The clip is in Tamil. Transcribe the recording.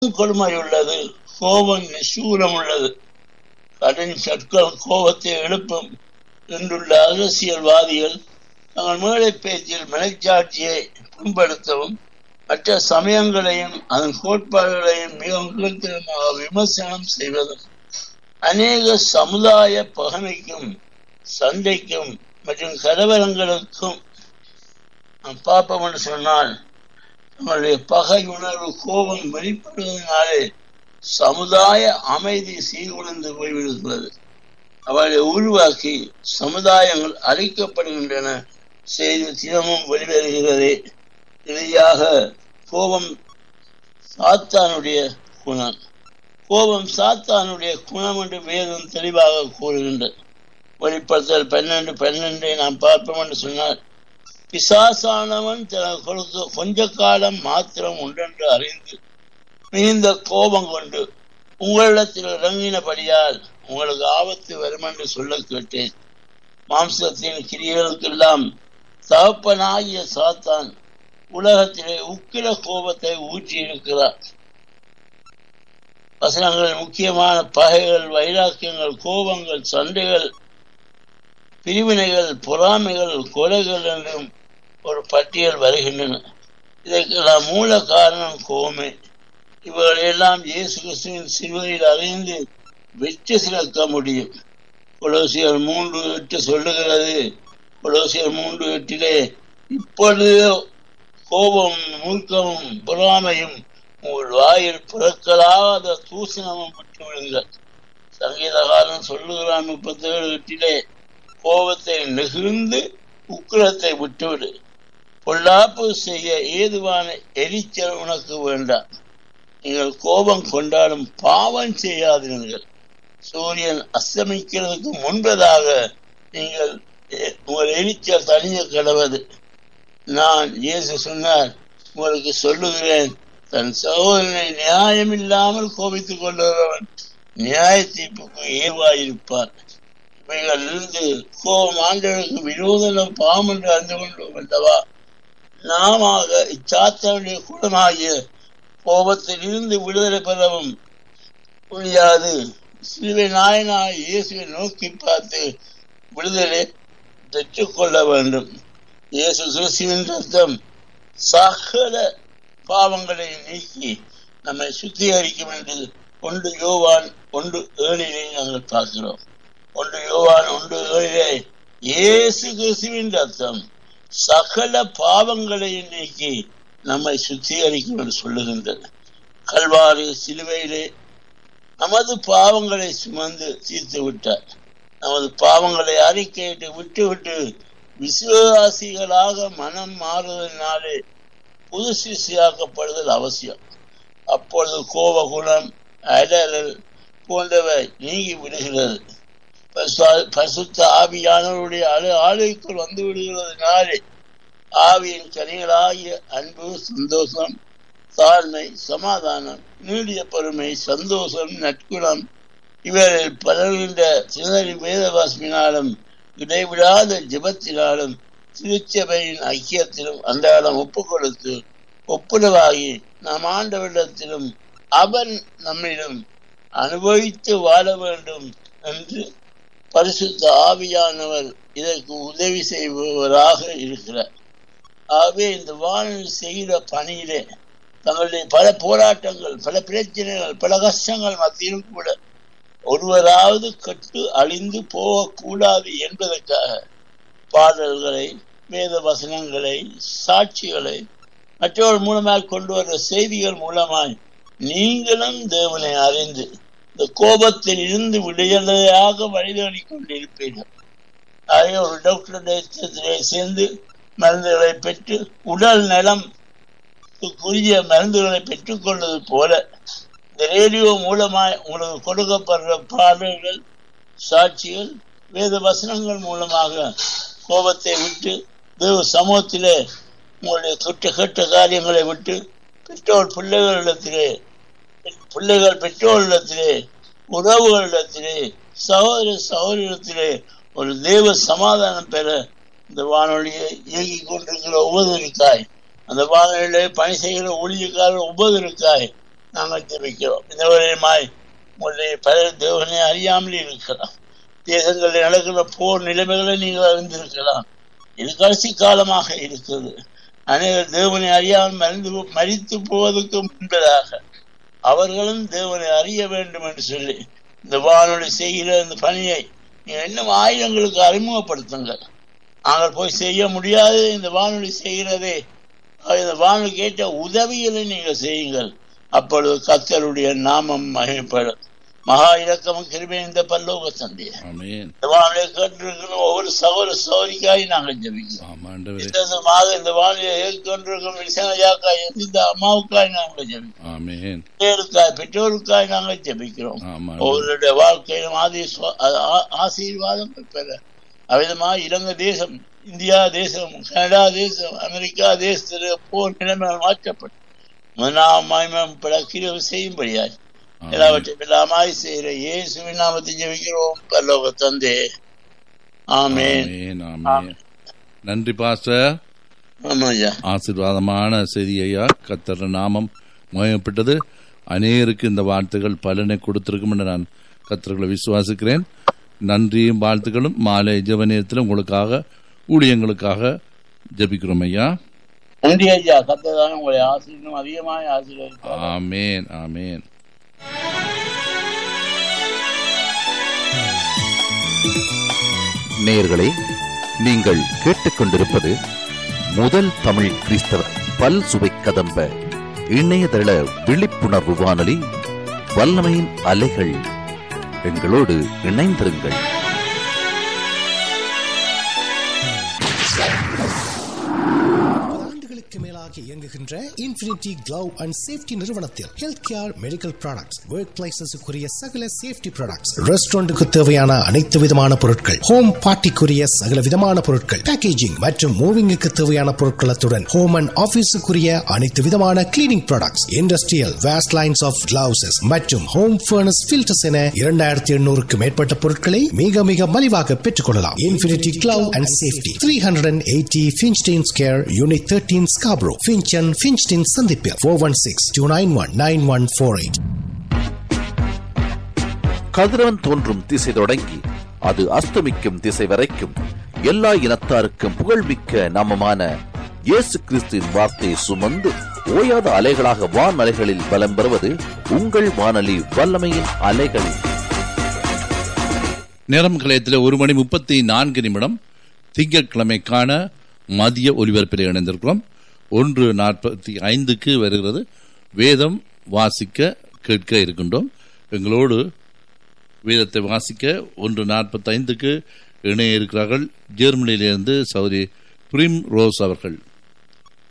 கொடுமை உள்ளது கோபம் நிசூலம் உள்ளது கடும் சொற்கள் கோபத்தை எழுப்பும் என்றுள்ள அரசியல்வாதிகள் தங்கள் மேடை பேச்சில் மனச்சாட்சியை புண்படுத்தவும் மற்ற சமயங்களையும் அதன் கோட்பாடுகளையும் மிகவும் கீழ்த்தரமாக விமர்சனம் செய்வதும் அநேக சமுதாய பகமைக்கும் சண்டைக்கும் மற்றும் கலவரங்களுக்கும் நாம் பார்ப்போம் என்று சொன்னால் நம்முடைய பகை உணர்வு கோபம் வெளிப்படுவதனாலே சமுதாய அமைதி சீர்குலைந்து போய்விடுகிறது அவளை உருவாக்கி சமுதாயங்கள் அழிக்கப்படுகின்றன செய்தி தினமும் வெளிவருகிறது இறுதியாக கோபம் சாத்தானுடைய குணம் கோபம் சாத்தானுடைய குணம் என்று வேதம் தெளிவாக கூறுகின்றது வெளிப்படுத்தல் பன்னெண்டு பன்னெண்டை நாம் பார்ப்போம் என்று சொன்னால் பிசாசானவன் தனக்கு கொடுக்க கொஞ்ச காலம் மாத்திரம் உண்டென்று அறிந்து மிகுந்த கோபம் கொண்டு உங்களிடத்தில் இறங்கினபடியால் உங்களுக்கு ஆபத்து வரும் என்று சொல்ல கேட்டேன் மாம்சத்தின் கிரியர்களுக்கெல்லாம் தகப்பனாகிய சாத்தான் உலகத்திலே உக்கிர கோபத்தை ஊற்றி இருக்கிறார் வசனங்கள் முக்கியமான பகைகள் வைராக்கியங்கள் கோபங்கள் சண்டைகள் பிரிவினைகள் பொறாமைகள் கொலைகள் என்றும் ஒரு பட்டியல் வருகின்றன இதற்கெல்லாம் மூல காரணம் கோமே இவர்களெல்லாம் இயேசு கிறிஸ்துவின் சிலுவையில் அறிந்து வெற்றி சிறக்க முடியும் கொலோசியர் மூன்று எட்டு சொல்லுகிறது கொலோசியர் மூன்று எட்டிலே இப்பொழுது கோபம் மூர்க்கமும் பொறாமையும் உங்கள் வாயில் பிறக்கலாத தூசணமும் விட்டு விடுங்கள் சங்கீதகாரன் சொல்லுகிறான் முப்பத்தி ஏழு எட்டிலே கோபத்தை நெகிழ்ந்து உக்கிரத்தை விட்டுவிடு பொல்லாப்பு செய்ய ஏதுவான எரிச்சல் உனக்கு வேண்டாம் நீங்கள் கோபம் கொண்டாலும் பாவம் செய்யாதீர்கள் சூரியன் அஸ்தமிக்கிறதுக்கு முன்பதாக நீங்கள் உங்கள் எரிச்சல் தனிய கிடவது நான் இயேசு சொன்னார் உங்களுக்கு சொல்லுகிறேன் தன் சகோதரனை நியாயம் இல்லாமல் கோபித்துக் கொள்ளுகிறவன் நியாய தீர்ப்புக்கு ஏவாயிருப்பார் இவைகளிலிருந்து கோபம் ஆண்டவருக்கு விரோதம் பாவம் என்று அறிந்து கொண்டோம் அல்லவா நாம இச்சாத்தனுடைய குணமாகிய கோபத்தில் இருந்து விடுதலை பெறவும் முடியாது சிலுவை நாயனாய் இயேசுவை நோக்கி பார்த்து விடுதலை பெற்றுக்கொள்ள வேண்டும் இயேசு கிறிஸ்துவின் ரத்தம் சகல பாவங்களை நீக்கி நம்மை சுத்திகரிக்கும் என்று ஒன்று யோவான் ஒன்று ஏழிலே நாங்கள் பார்க்கிறோம் ஒன்று யோவான் ஒன்று ஏழிலே இயேசு கிறிஸ்துவின் ரத்தம் சகல பாவங்களையும் நீக்கி நம்மை சுத்திகரிக்கும் என்று சொல்லுகின்றது கல்வாரி சிலுவையிலே நமது பாவங்களை சுமந்து தீர்த்து விட்டார் நமது பாவங்களை அறிக்கையிட்டு விட்டு விட்டு விசுவாசிகளாக மனம் மாறுவதனாலே புது சிசியாக்கப்படுதல் அவசியம் அப்பொழுது கோபகுணம் அடரல் போன்றவை நீங்கி விடுகிறது பசுத்த ஆவியானவருடைய அழு ஆளுக்குள் வந்து விடுகிறதுனாலே ஆவியின் கனிகளாகிய அன்பு சந்தோஷம் தாழ்மை சமாதானம் நீடிய பொறுமை சந்தோஷம் நட்குணம் இவரில் பலர்கின்ற சிதறி வேதவாசமினாலும் இடைவிடாத ஜபத்தினாலும் திருச்சபையின் ஐக்கியத்திலும் அன்றாடம் ஒப்பு கொடுத்து ஒப்புரவாகி நாம் ஆண்டவரிடத்திலும் அவன் நம்மிடம் அனுபவித்து வாழ வேண்டும் என்று பரிசுத்த ஆவியானவர் இதற்கு உதவி செய்பவராக இருக்கிறார் ஆகவே இந்த வானில் செய்கிற பணியிலே தங்களுடைய பல போராட்டங்கள் பல பிரச்சனைகள் பல கஷ்டங்கள் மத்தியிலும் கூட ஒருவராவது கட்டு அழிந்து போகக்கூடாது என்பதற்காக பாடல்களை வேத வசனங்களை சாட்சிகளை மற்றவர்கள் மூலமாக கொண்டு வர செய்திகள் மூலமாய் நீங்களும் தேவனை அறிந்து இந்த கோபத்தில் இருந்து விடுதலையாக வழிதோடி கொண்டிருப்பீர்கள் ஆகவே ஒரு டாக்டர் சேர்ந்து மருந்துகளை பெற்று உடல் நலம் குறிய மருந்துகளை பெற்றுக்கொள்வது போல இந்த ரேடியோ மூலமாய் உங்களுக்கு கொடுக்கப்படுற பாடல்கள் சாட்சிகள் வேத வசனங்கள் மூலமாக கோபத்தை விட்டு தேவ சமூகத்திலே உங்களுடைய கெட்ட கெட்ட காரியங்களை விட்டு பெற்றோர் பிள்ளைகளிடத்திலே பிள்ளைகள் பெற்றோரிடத்திலே உறவுகளிடத்திலே சகோதர சகோதரிடத்திலே ஒரு தேவ சமாதானம் பெற இந்த வானொலியை இயங்கிக் கொண்டிருக்கிற ஒவ்வொருவருக்காய் அந்த வானொலியிலே பணி செய்கிற ஊழியக்காரர் ஒவ்வொருவருக்காய் நாங்கள் ஜெபிக்கிறோம் இந்த வரையுமாய் உங்களுடைய பல தேவனை அறியாமல் இருக்கலாம் தேசங்களில் நடக்கிற போர் நிலைமைகளை நீங்கள் அறிந்திருக்கலாம் இது கடைசி காலமாக இருக்கிறது அனைவர் தேவனை அறியாமல் மறிந்து மறித்து போவதற்கு முன்பதாக அவர்களும் தேவனை அறிய வேண்டும் என்று சொல்லி இந்த வானொலி செய்கிற இந்த பணியை நீங்கள் இன்னும் ஆயிரங்களுக்கு அறிமுகப்படுத்துங்கள் நாங்கள் போய் செய்ய முடியாது இந்த வானொலி செய்கிறதே இந்த வானொலி கேட்ட உதவிகளை நீங்கள் செய்யுங்கள் அப்பொழுது கத்தருடைய நாமம் மகிழ்ப்படும் மகா இலக்கமும் கிருபை இந்த பல்லோக தந்தைய ஆமென் இந்த வானொலியை கேட்டிருக்கிற ஒவ்வொரு சகோதர சகோதரிக்காய் நாங்கள் ஜெபிக்கிறோம் ஆமா ஆண்டவரே விசேஷமாக இந்த வானொலியை ஏற்கொண்டிருக்கும் விசேஷாக்காய் இந்த அம்மாவுக்காய் நாங்கள் ஜெபிக்கிறோம் ஆமென் பிள்ளைகளுக்காய் பெற்றோருக்காய் நாங்கள் ஜெபிக்கிறோம் ஆமா ஒவ்வொருடைய வாழ்க்கையிலும் ஆதி ஆசீர்வாதங்கள் பெற அவ்விதமாக இலங்கை தேசம் இந்தியா தேசம் கனடா தேசம் அமெரிக்கா தேசத்தில் போர் நிலைமை மாற்றப்பட்டு நாம் மகிமைப்பட கிரவு செய்யும்படியாய் ஆமென். எல்லாவற்றையும் எல்லாமாய் செய்கிற இயேசுவின் நாமத்தை ஜெபிக்கிறோம் பரலோக தந்தே ஆமென் ஆமென் ஆமென் நன்றி பாஸ்டர் ஆமாய்யா ஆசீர்வாதமான செய்தி ஐயா கத்தர் நாமம் மயப்பட்டது அநேகருக்கு இந்த வார்த்தைகள் பலனை கொடுத்திருக்கும் என்று நான் கத்தர்களை விசுவாசிக்கிறேன் நன்றியும் வாழ்த்துக்களும் மாலை ஜெப நேரத்தில் உங்களுக்காக ஊழியங்களுக்காக ஜெபிக்கிறோம் ஐயா நன்றி ஐயா கத்ததான உங்களை ஆசீர்வம் அதிகமாய் ஆசீர்வதிப்பார் ஆமேன் ஆமேன் நேயர்களே நீங்கள் கேட்டுக்கொண்டிருப்பது முதல் தமிழ் கிறிஸ்தவ பல் சுவை கதம்ப இணையதள விழிப்புணர்வு வானொலி வல்லமையின் அலைகள் எங்களோடு இணைந்திருங்கள் ஆண்டுகளுக்கு மேலாக இயங்குகின்ற இன்ஃபினிட்டி கிளவ் அண்ட் சேஃப்டி நிறுவனத்தில் health care medical products work பிளேசஸுக்குரிய சகல சேஃப்டி ப்ராடக்ட்ஸ் ரெஸ்டாரண்ட்டுக்கு தேவையான அனைத்து விதமான பொருட்கள் ஹோம் பார்ட்டிக்குரிய சகல விதமான பொருட்கள் பேக்கேஜிங் மற்றும் மூவிங்குக்கு தேவையான பொருட்களத்துடன் ஹோம் அண்ட் ஆபீஸுக்குரிய அனைத்து விதமான cleaning products industrial waste liners of gloves மற்றும் ஹோம் ஃபர்னஸ் ஃபில்டர்ஸ் என இரண்டாயிரத்தி எண்ணூறுக்கு மேற்பட்ட பொருட்களை மிக மிக மலிவாக பெற்றுக்கொள்ளலாம் infinity glove and safety three hundred and eighty Finchdene square unit thirteen Scarborough Finch and Finchdene சந்திப்பில் four one six two nine one nine one four eight கதிரவன் தோன்றும் திசை தொடங்கி அது அஸ்தமிக்கும் திசை வரைக்கும் எல்லா இனத்தாருக்கும் புகழ்மிக்க நாமமான இயேசு கிறிஸ்துவின் வார்த்தையை சுமந்து ஓயாத அலைகளாக வான் அலைகளில் பலம் பெறுவது உங்கள் வானொலி வல்லமையின் அலைகளில் நேரம் கலையத்தில் ஒரு மணி முப்பத்தி நான்கு நிமிடம் திங்கட்கிழமைக்கான மதிய ஒலிபரப்பில் இணைந்திருக்கிறோம் ஒன்று நாற்பத்தி ஐந்துக்கு வருகிறது வேதம் வாசிக்க கேட்க இருக்கின்றோம் எங்களோடு வேதத்தை வாசிக்க ஒன்று நாற்பத்தைந்துக்கு இணைய இருக்கிறார்கள் ஜெர்மனியிலிருந்து சௌரி பிரிம் ரோஸ் அவர்கள்